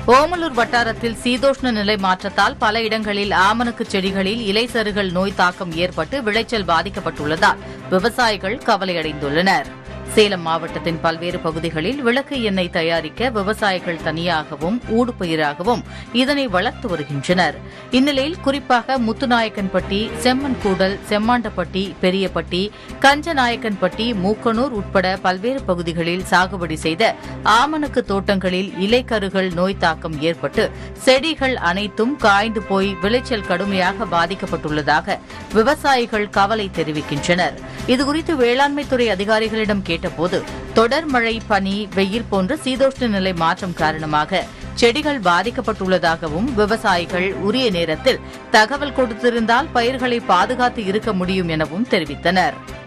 ஓமலூர் வட்டாரத்தில் சீதோஷ்ண நிலை மாற்றத்தால் பல இடங்களில் ஆமணக்கு செடிகளில் இலை சருகல் நோய் தாக்கம் ஏற்பட்டு விளைச்சல் பாதிக்கப்பட்டுள்ளதால் விவசாயிகள் கவலையடைந்துள்ளனர் சேலம் மாவட்டத்தின் பல்வேறு பகுதிகளில் விளக்கு எண்ணெய் தயாரிக்க விவசாயிகள் தனியாகவும் ஊடுபயிராகவும் இதனை வளர்த்து வருகின்றனர் இந்நிலையில் குறிப்பாக முத்துநாயக்கன்பட்டி செம்மன்கூடல் செம்மாண்டப்பட்டி பெரியப்பட்டி கஞ்சநாயக்கன்பட்டி மூக்கனூர் உட்பட பல்வேறு பகுதிகளில் சாகுபடி செய்த ஆமணக்கு தோட்டங்களில் இலைக்கருகள் நோய் தாக்கம் ஏற்பட்டு செடிகள் அனைத்தும் காய்ந்து போய் விளைச்சல் கடுமையாக பாதிக்கப்பட்டுள்ளதாக விவசாயிகள் கவலை தெரிவிக்கின்றனர் இதுகுறித்து வேளாண்மைத்துறை அதிகாரிகளிடம் கேட்டபோது தொடர் மழை பனி வெயில் போன்ற சீதோஷ்ண நிலை மாற்றம் காரணமாக செடிகள் பாதிக்கப்பட்டுள்ளதாகவும் விவசாயிகள் உரிய நேரத்தில் தகவல் கொடுத்திருந்தால் பயிர்களை பாதுகாத்து இருக்க முடியும் எனவும் தெரிவித்தனர்